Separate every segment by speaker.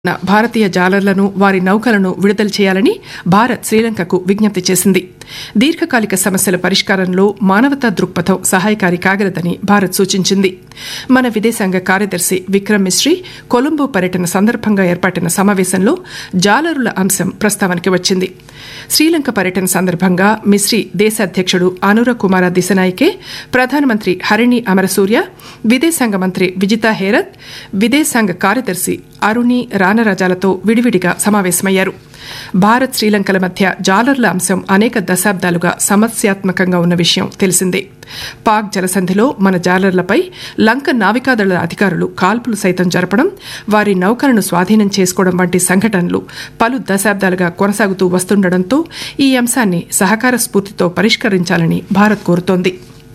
Speaker 1: ఉన్న భారతీయ జాలర్లను వారి నౌకలను విడుదల చేయాలని భారత్ శ్రీలంకకు విజ్ఞప్తి చేసింది దీర్ఘకాలిక సమస్యల పరిష్కారంలో మానవతా దృక్పథం సహాయకారి కాగలదని భారత్ సూచించింది మన విదేశాంగ కార్యదర్శి విక్రమ్ మిశ్రీ కొలంబో పర్యటన సందర్భంగా ఏర్పాటిన సమావేశంలో జాలరుల అంశం ప్రస్తావనకి వచ్చింది శ్రీలంక పర్యటన సందర్భంగా మిశ్రీ దేశ అధ్యక్షుడు అనుర కుమార దిశనాయకే ప్రధానమంత్రి హరిణి అమరసూర్య విదేశాంగ మంత్రి విజితా హేరత్ విదేశాంగ కార్యదర్శి అరుణి రానరాజాలతో విడివిడిగా సమావేశమయ్యారు భారత్ శ్రీలంకల మధ్య జాలర్ల అంశం అనేక దశాబ్దాలుగా సమస్యాత్మకంగా ఉన్న విషయం తెలిసిందే పాక్ జలసంధిలో మన జాలర్లపై లంక నావికాదళ అధికారులు కాల్పులు సైతం జరపడం వారి నౌకలను స్వాధీనం చేసుకోవడం వంటి సంఘటనలు పలు దశాబ్దాలుగా కొనసాగుతూ వస్తుండటంతో ఈ అంశాన్ని సహకార స్ఫూర్తితో పరిష్కరించాలని భారత్ కోరుతోంది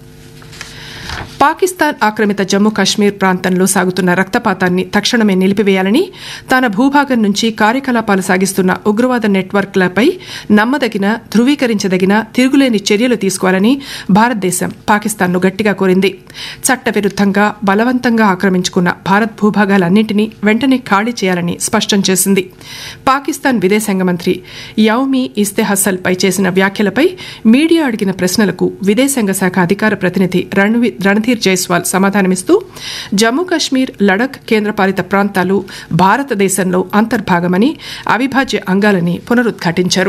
Speaker 1: పాకిస్తాన్ ఆక్రమిత జమ్మూ కాశ్మీర్ ప్రాంతంలో సాగుతున్న రక్తపాతాన్ని తక్షణమే నిలిపివేయాలని తన భూభాగం నుంచి కార్యకలాపాలు సాగిస్తున్న ఉగ్రవాద నెట్వర్క్లపై నమ్మదగిన ధృవీకరించదగిన తిరుగులేని చర్యలు తీసుకోవాలని భారతదేశం పాకిస్తాన్ను గట్టిగా కోరింది చట్టవిరుద్దంగా బలవంతంగా ఆక్రమించుకున్న భారత్ భూభాగాలన్నింటినీ వెంటనే ఖాళీ చేయాలని స్పష్టం చేసింది పాకిస్తాన్ విదేశాంగ మంత్రి యౌమి ఇస్తెహసల్ పై చేసిన వ్యాఖ్యలపై మీడియా అడిగిన ప్రశ్నలకు విదేశాంగ శాఖ అధికార ప్రతినిధి రణవి రణధీర్ జైస్వాల్ సమాధానమిస్తూ జమ్మూ కాశ్మీర్ లడక్ కేంద్రపాలిత ప్రాంతాలు భారతదేశంలో అంతర్భాగమని అవిభాజ్య అంగాలని పునరుద్ఘాటించారు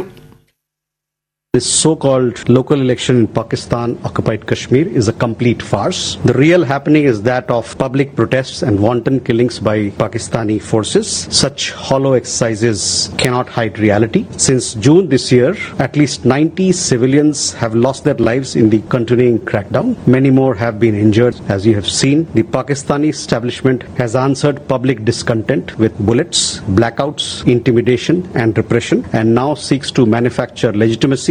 Speaker 2: This so-called local election in Pakistan occupied Kashmir is a complete farce. The real happening is that of public protests and wanton killings by Pakistani forces. Such hollow exercises cannot hide reality. Since June this year, at least 90 civilians have lost their lives in the continuing crackdown. Many more have been injured. As you have seen, the Pakistani establishment has answered public discontent with bullets, blackouts, intimidation and repression and now seeks to manufacture legitimacy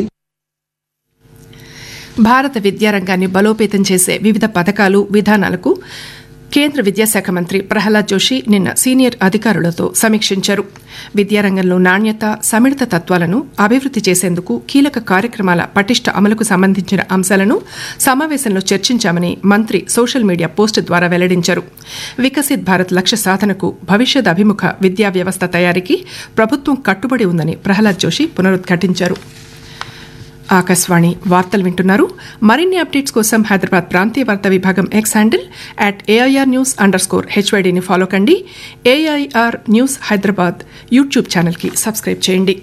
Speaker 1: భారత విద్యారంగాన్ని బలోపేతం చేసే వివిధ పథకాలు విధానాలకు కేంద్ర విద్యాశాఖ మంత్రి ప్రహ్లాద్ జోషి నిన్న సీనియర్ అధికారులతో సమీక్షించారు విద్యారంగంలో నాణ్యత సమిళిత తత్వాలను అభివృద్ది చేసేందుకు కీలక కార్యక్రమాల పటిష్ట అమలుకు సంబంధించిన అంశాలను సమావేశంలో చర్చించామని మంత్రి సోషల్ మీడియా పోస్ట్ ద్వారా వెల్లడించారు వికసిత్ భారత్ లక్ష్య సాధనకు భవిష్యత్ అభిముఖ విద్యా వ్యవస్థ తయారీకి ప్రభుత్వం కట్టుబడి ఉందని ప్రహ్లాద్ జోషి పునరుద్ఘాటించారు ఆకాశవాణి వార్తలు వింటున్నారు మరిన్ని అప్డేట్స్ కోసం హైదరాబాద్ ప్రాంతీయ వార్తా విభాగం X handle at AIR news underscore స్కోర్ హెచ్వైడీని ఫాలో కండి ఏఐఆర్ న్యూస్ హైదరాబాద్ యూట్యూబ్ ఛానల్కి సబ్స్క్రైబ్ చేయండి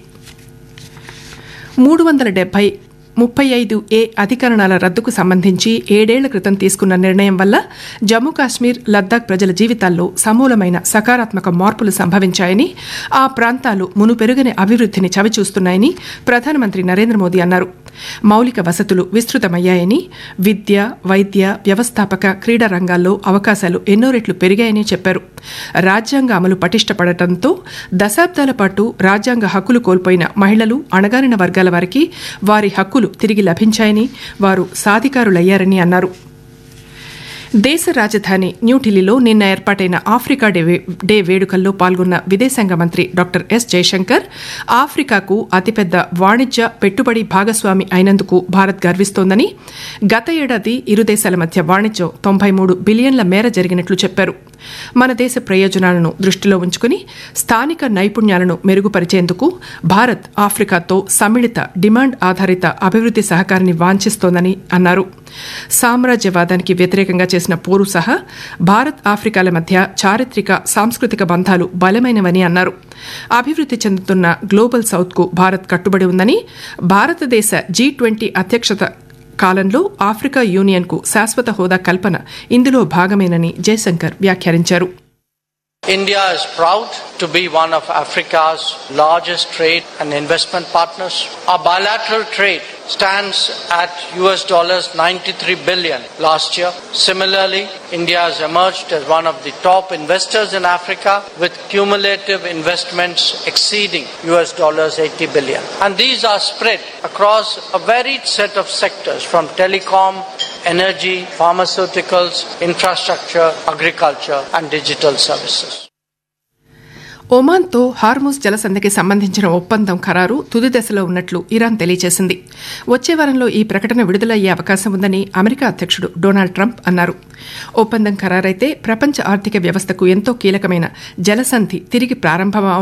Speaker 1: మూడు వందల డెబ్బై ముప్పై ఐదు ఏ అధికరణాల రద్దుకు సంబంధించి ఏడేళ్ల క్రితం తీసుకున్న నిర్ణయం వల్ల జమ్మూ కాశ్మీర్ లద్దాఖ్ ప్రజల జీవితాల్లో సమూలమైన సకారాత్మక మార్పులు సంభవించాయని ఆ ప్రాంతాలు మునుపెరుగని అభివృద్ధిని చవిచూస్తున్నాయని ప్రధానమంత్రి నరేంద్ర మోదీ అన్నారు మౌలిక వసతులు విస్తృతమయ్యాయని విద్య వైద్య వ్యవస్థాపక క్రీడా రంగాల్లో అవకాశాలు ఎన్నో రెట్లు పెరిగాయని చెప్పారు రాజ్యాంగ అమలు పటిష్టపడటంతో దశాబ్దాల పాటు రాజ్యాంగ హక్కులు కోల్పోయిన మహిళలు అణగారిన వర్గాల వారికి వారి హక్కులు తిరిగి లభించాయని వారు సాధికారులయ్యారని అన్నారు దేశ రాజధాని న్యూఢిల్లీలో నిన్న ఏర్పాటైన ఆఫ్రికా డే డే వేడుకల్లో పాల్గొన్న విదేశాంగ మంత్రి డాక్టర్ ఎస్ జయశంకర్ ఆఫ్రికాకు అతిపెద్ద వాణిజ్య పెట్టుబడి భాగస్వామి అయినందుకు భారత్ గర్విస్తోందని గత ఏడాది ఇరు దేశాల మధ్య వాణిజ్యం తొంభై మూడు బిలియన్ల మేర జరిగినట్లు చెప్పారు మన దేశ ప్రయోజనాలను దృష్టిలో ఉంచుకుని స్థానిక నైపుణ్యాలను మెరుగుపరిచేందుకు భారత్ ఆఫ్రికాతో సమ్మిళిత డిమాండ్ ఆధారిత అభివృద్ది సహకారాన్ని వాంఛిస్తోందని అన్నారు సామ్రాజ్యవాదానికి వ్యతిరేకంగా చేసిన పోరు సహా భారత్ ఆఫ్రికాల మధ్య చారిత్రక సాంస్కృతిక బంధాలు బలమైనవని అన్నారు అభివృద్ది చెందుతున్న గ్లోబల్ సౌత్కు భారత్ కట్టుబడి ఉందని భారతదేశ జీ ట్వంటీ అధ్యక్షత కాలంలో ఆఫ్రికా యూనియన్కు శాశ్వత హోదా కల్పన ఇందులో భాగమేనని జయశంకర్ వ్యాఖ్యానించారు
Speaker 3: India is proud to be one of Africa's largest trade and investment partners. Our bilateral trade stands at US dollars 93 billion last year. Similarly, India has emerged as one of the top investors in Africa with cumulative investments exceeding US dollars 80 billion. And these are spread across a varied set of sectors from telecom, energy, pharmaceuticals, infrastructure, agriculture and digital services.
Speaker 1: ఒమాన్తో Hormuz జలసంధికి సంబంధించిన ఒప్పందం ఖరారు తుది దశలో ఉన్నట్లు Iran తెలియజేసింది వచ్చే వారంలో ఈ ప్రకటన విడుదలయ్యే అవకాశం ఉందని అమెరికా అధ్యక్షుడు డొనాల్డ్ ట్రంప్ అన్నారు ఒప్పందం ఖరారైతే ప్రపంచ ఆర్థిక వ్యవస్థకు ఎంతో కీలకమైన జలసంధి తిరిగి ప్రారంభం